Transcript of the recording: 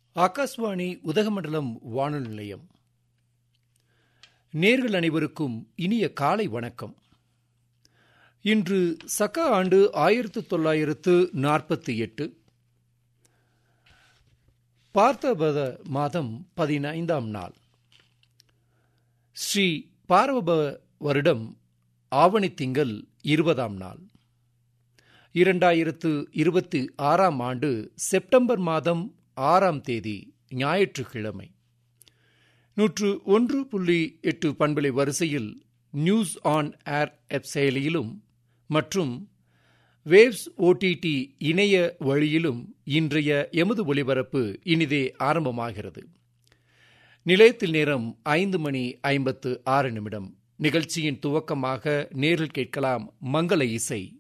ஆகாஷ்வாணி உதகமண்டலம் வானொலி நிலையம் நேர்கள் அனைவருக்கும் இனிய காலை வணக்கம் இன்று சக்கா ஆண்டு ஆயிரத்து தொள்ளாயிரத்து நாற்பத்தி எட்டு பார்த்தபத மாதம் பதினைந்தாம் நாள் ஸ்ரீ பார்வப வருடம் ஆவணி திங்கள் இருபதாம் நாள் இரண்டாயிரத்து இருபத்தி ஆறாம் ஆண்டு செப்டம்பர் மாதம் ஆறாம் தேதி ஞாயிற்றுக்கிழமை நூற்று ஒன்று புள்ளி எட்டு பண்பலை வரிசையில் நியூஸ் ஆன் ஏர் எப் செயலியிலும் மற்றும் வேவ்ஸ் ஓடிடி இணைய வழியிலும் இன்றைய எமது ஒலிபரப்பு இனிதே ஆரம்பமாகிறது நிலையத்தில் நேரம் ஐந்து மணி ஐம்பத்து ஆறு நிமிடம் நிகழ்ச்சியின் துவக்கமாக நேரில் கேட்கலாம் மங்கள இசை